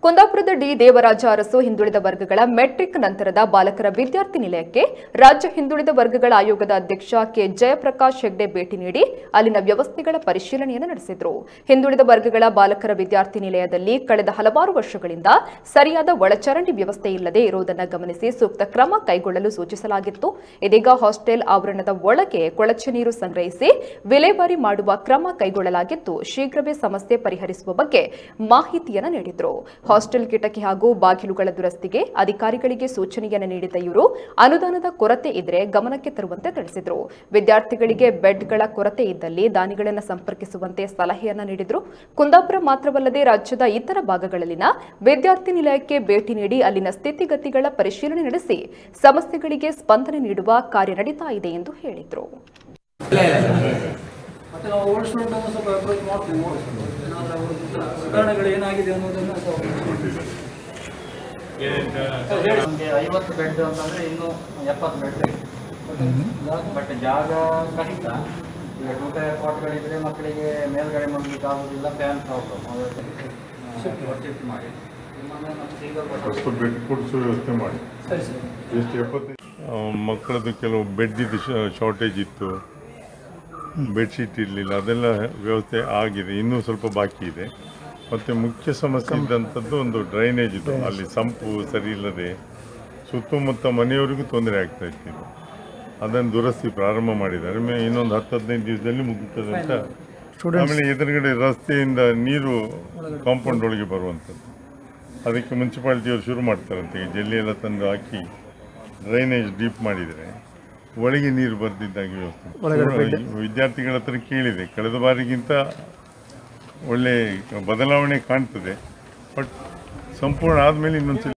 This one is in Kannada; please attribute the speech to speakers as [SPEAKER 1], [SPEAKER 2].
[SPEAKER 1] ಕುಂದಾಪುರದ ಡಿ ದೇವರಾಜ ಅರಸು ಹಿಂದುಳಿದ ವರ್ಗಗಳ ಮೆಟ್ರಿಕ್ ನಂತರದ ಬಾಲಕರ ವಿದ್ಯಾರ್ಥಿ ನಿಲಯಕ್ಕೆ ರಾಜ್ಯ ಹಿಂದುಳಿದ ವರ್ಗಗಳ ಆಯೋಗದ ಅಧ್ಯಕ್ಷ ಕೆ ಜಯಪ್ರಕಾಶ್ ಹೆಗ್ಡೆ ಭೇಟಿ ನೀಡಿ ಅಲ್ಲಿನ ವ್ಯವಸ್ಥೆಗಳ ಪರಿಶೀಲನೆಯನ್ನು ನಡೆಸಿದರು ಹಿಂದುಳಿದ ವರ್ಗಗಳ ಬಾಲಕರ ವಿದ್ಯಾರ್ಥಿ ನಿಲಯದಲ್ಲಿ ಕಳೆದ ಹಲವಾರು ವರ್ಷಗಳಿಂದ ಸರಿಯಾದ ಒಳಚರಂಡಿ ವ್ಯವಸ್ಥೆ ಇಲ್ಲದೆ ಇರುವುದನ್ನು ಗಮನಿಸಿ ಸೂಕ್ತ ಕ್ರಮ ಕೈಗೊಳ್ಳಲು ಸೂಚಿಸಲಾಗಿತ್ತು ಇದೀಗ ಹಾಸ್ಟೆಲ್ ಆವರಣದ ಒಳಗೆ ಕೊಳಚೆ ನೀರು ಸಂಗ್ರಹಿಸಿ ವಿಲೇವಾರಿ ಮಾಡುವ ಕ್ರಮ ಕೈಗೊಳ್ಳಲಾಗಿದ್ದು ಶೀಘ್ರವೇ ಸಮಸ್ಯೆ ಪರಿಹರಿಸುವ ಬಗ್ಗೆ ಮಾಹಿತಿಯನ್ನು ನೀಡಿದರು ಹಾಸ್ಟೆಲ್ ಕಿಟಕಿ ಹಾಗೂ ಬಾಗಿಲುಗಳ ದುರಸ್ತಿಗೆ ಅಧಿಕಾರಿಗಳಿಗೆ ಸೂಚನೆಯನ್ನು ನೀಡಿದ ಇವರು ಅನುದಾನದ ಕೊರತೆ ಇದ್ರೆ ಗಮನಕ್ಕೆ ತರುವಂತೆ ತಿಳಿಸಿದರು ವಿದ್ಯಾರ್ಥಿಗಳಿಗೆ ಬೆಡ್ಗಳ ಕೊರತೆ ಇದ್ದಲ್ಲಿ ದಾನಿಗಳನ್ನು ಸಂಪರ್ಕಿಸುವಂತೆ ಸಲಹೆಯನ್ನ ನೀಡಿದರು ಕುಂದಾಪುರ ಮಾತ್ರವಲ್ಲದೆ ರಾಜ್ಯದ ಇತರ ಭಾಗಗಳಲ್ಲಿನ ವಿದ್ಯಾರ್ಥಿ ನಿಲಯಕ್ಕೆ ಭೇಟಿ ನೀಡಿ ಅಲ್ಲಿನ ಸ್ಥಿತಿಗತಿಗಳ ಪರಿಶೀಲನೆ ನಡೆಸಿ ಸಮಸ್ಯೆಗಳಿಗೆ ಸ್ಪಂದನೆ ನೀಡುವ ಕಾರ್ಯ ನಡೀತಾ ಇದೆ ಎಂದು ಹೇಳಿದರು
[SPEAKER 2] ಮತ್ತೆ ನಾವು ಓಡಿಸ್ಕೊಂಡು ಸ್ವಲ್ಪ ಅಪ್ರೋಚ್ ಮಾಡ್ತೀವಿ ಓಡಿಸ್ಕೊಂಡು ಏನಾದರೂ ಅವ್ರದ್ದು ಸುಧಾರಣೆಗಳು ಏನಾಗಿದೆ ಅನ್ನೋದನ್ನು
[SPEAKER 3] ನಮಗೆ ಐವತ್ತು ಬೆಡ್ ಅಂತಂದ್ರೆ ಇನ್ನು ಎಪ್ಪತ್ತು ಬೆಡ್ ಬೇಕು ಬಟ್ ಜಾಗ ಕಷ್ಟ ಈಗ ಟೂ ಟೈರ್ ಕಾಟ್ಗಳಿದ್ರೆ ಮಕ್ಕಳಿಗೆ ಮೇಲ್ಗಡೆ ಮಾಡಲಿಕ್ಕೆ ಆಗೋದಿಲ್ಲ ಫ್ಯಾನ್ ಪ್ರಾಬ್ಲಮ್ ಶಿಫ್ಟ್ ಮಾಡಿ ಇನ್ನೊಮ್ಮೆ ಮತ್ತೆ ಸಿಂಗಲ್
[SPEAKER 4] ಸ್ವಲ್ಪ ಬೆಡ್ ಕೊಡಿಸೋ ವ್ಯವಸ್ಥೆ ಮಾಡಿ
[SPEAKER 2] ಸರಿ ಸರ್
[SPEAKER 4] ಎಷ್ಟು ಎಪ್ಪತ್ತೈದು ಮಕ್ಕಳದ್ದು ಕೆಲವು ಬೆಡ್ಡಿದ್ದು ಶಾರ್ಟೇಜ್ ಇತ್ತು ಬೆಡ್ಶೀಟ್ ಇರಲಿಲ್ಲ ಅದೆಲ್ಲ ವ್ಯವಸ್ಥೆ ಆಗಿದೆ ಇನ್ನೂ ಸ್ವಲ್ಪ ಬಾಕಿ ಇದೆ ಮತ್ತು ಮುಖ್ಯ ಸಮಸ್ಯೆ ಇದ್ದಂಥದ್ದು ಒಂದು ಡ್ರೈನೇಜ್ ಇದು ಅಲ್ಲಿ ಸಂಪು ಸರಿ ಇಲ್ಲದೆ ಸುತ್ತಮುತ್ತ ಮನೆಯವರಿಗೂ ತೊಂದರೆ ಆಗ್ತಾ ಇತ್ತು ಇದು. ಅದನ್ನು ದುರಸ್ತಿ ಪ್ರಾರಂಭ ಮಾಡಿದ್ದಾರೆ ಮೇ ಇನ್ನೊಂದು ಹತ್ತು ಹದಿನೈದು ದಿವಸದಲ್ಲಿ ಮುಗಿತದೆ ಅಂತ ಆಮೇಲೆ ಎದುರುಗಡೆ ರಸ್ತೆಯಿಂದ ನೀರು ಕಾಂಪೌಂಡ್ ಒಳಗೆ ಬರುವಂಥದ್ದು ಅದಕ್ಕೆ ಮುನ್ಸಿಪಾಲ್ಟಿಯವರು ಶುರು ಮಾಡ್ತಾರಂತೆ ಈ ಜಲ್ಲಿ ಎಲ್ಲ ತಂದು ಹಾಕಿ ಡ್ರೈನೇಜ್ ಡೀಪ್ ಮಾಡಿದರೆ ಒಳಗೆ ನೀರು ಬರ್ದಿದ್ದಾಗಿ ವ್ಯವಸ್ಥೆ ವಿದ್ಯಾರ್ಥಿಗಳ ಹತ್ರ ಕೇಳಿದೆ ಕಳೆದ ಬಾರಿಗಿಂತ ಒಳ್ಳೆ ಬದಲಾವಣೆ ಕಾಣ್ತದೆ ಬಟ್ ಸಂಪೂರ್ಣ ಆದಮೇಲೆ ಇನ್ನೊಂದ್ಸಲ